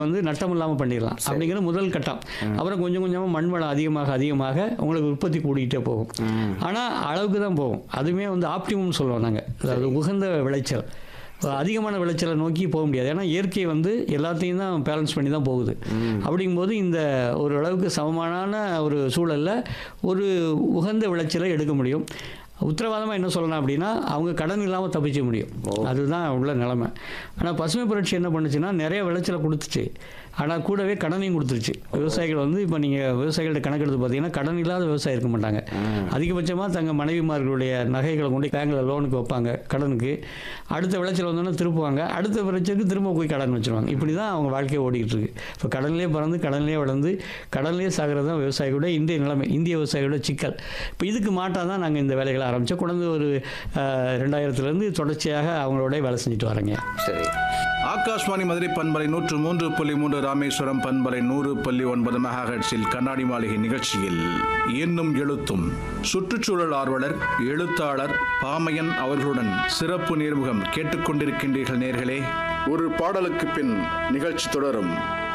வந்து நட்டம் இல்லாமல் பண்ணிடலாம் அப்படிங்கிற முதல் கட்டம் அப்புறம் கொஞ்சம் கொஞ்சமாக மண் வளம் அதிகமாக அதிகமாக உங்களுக்கு உற்பத்தி கூடிக்கிட்டே போகும் ஆனால் அளவுக்கு தான் போகும் அதுவுமே வந்து ஆப்டிமம் சொல்லுவோம் நாங்கள் அதாவது உகந்த விளைச்சல் இப்ப அதிகமான விளைச்சலை நோக்கி போக முடியாது ஏன்னா இயற்கை வந்து எல்லாத்தையும் தான் பேலன்ஸ் பண்ணி தான் போகுது அப்படிங்கும்போது இந்த ஒரு அளவுக்கு சமமான ஒரு சூழலில் ஒரு உகந்த விளைச்சலை எடுக்க முடியும் உத்தரவாதமாக என்ன சொல்லலாம் அப்படின்னா அவங்க கடன் இல்லாமல் தப்பிக்க முடியும் அதுதான் உள்ள நிலைமை ஆனால் பசுமை புரட்சி என்ன பண்ணுச்சுன்னா நிறைய விளைச்சலை கொடுத்துச்சு ஆனால் கூடவே கடனையும் கொடுத்துருச்சு விவசாயிகள் வந்து இப்போ நீங்கள் விவசாயிகள்ட்ட கணக்கெடுத்து பார்த்தீங்கன்னா கடன் இல்லாத விவசாயி இருக்க மாட்டாங்க அதிகபட்சமாக தங்கள் மனைவிமார்களுடைய நகைகளை கொண்டு பேங்கில் லோனுக்கு வைப்பாங்க கடனுக்கு அடுத்த விளைச்சல் வந்தோன்னா திருப்புவாங்க அடுத்த விளைச்சலுக்கு திரும்ப போய் கடன் வச்சுருவாங்க இப்படி தான் அவங்க வாழ்க்கையை ஓடிக்கிட்டு இருக்கு இப்போ கடன்லேயே பிறந்து கடன்லேயே வளர்ந்து கடன்லேயே சாகிறது தான் விவசாயிகளோட இந்திய நிலைமை இந்திய விவசாயிகளோட சிக்கல் இப்போ இதுக்கு மாட்டாக தான் நாங்கள் இந்த வேலைகளை ஆரம்பித்தோம் குழந்தை ஒரு அஹ், ரெண்டாயிரத்துலேருந்து தொடர்ச்சியாக அவங்களோட வேலை செஞ்சுட்டு வரேங்க சரி ஆகாஷ்வாணி மதுரை பண்பலை நூற்று மூன்று புள்ளி மூன்று ராமேஸ்வரம் பண்பலை நூறு புள்ளி ஒன்பது மெகாஹெட்ஸில் கண்ணாடி மாளிகை நிகழ்ச்சியில் எண்ணும் எழுத்தும் சுற்றுச்சூழல் ஆர்வலர் எழுத்தாளர் பாமையன் அவர்களுடன் சிறப்பு நேர்முகம் கேட்டுக்கொண்டிருக்கின்றீர்கள் நேர்களே ஒரு பாடலுக்கு பின் நிகழ்ச்சி தொடரும்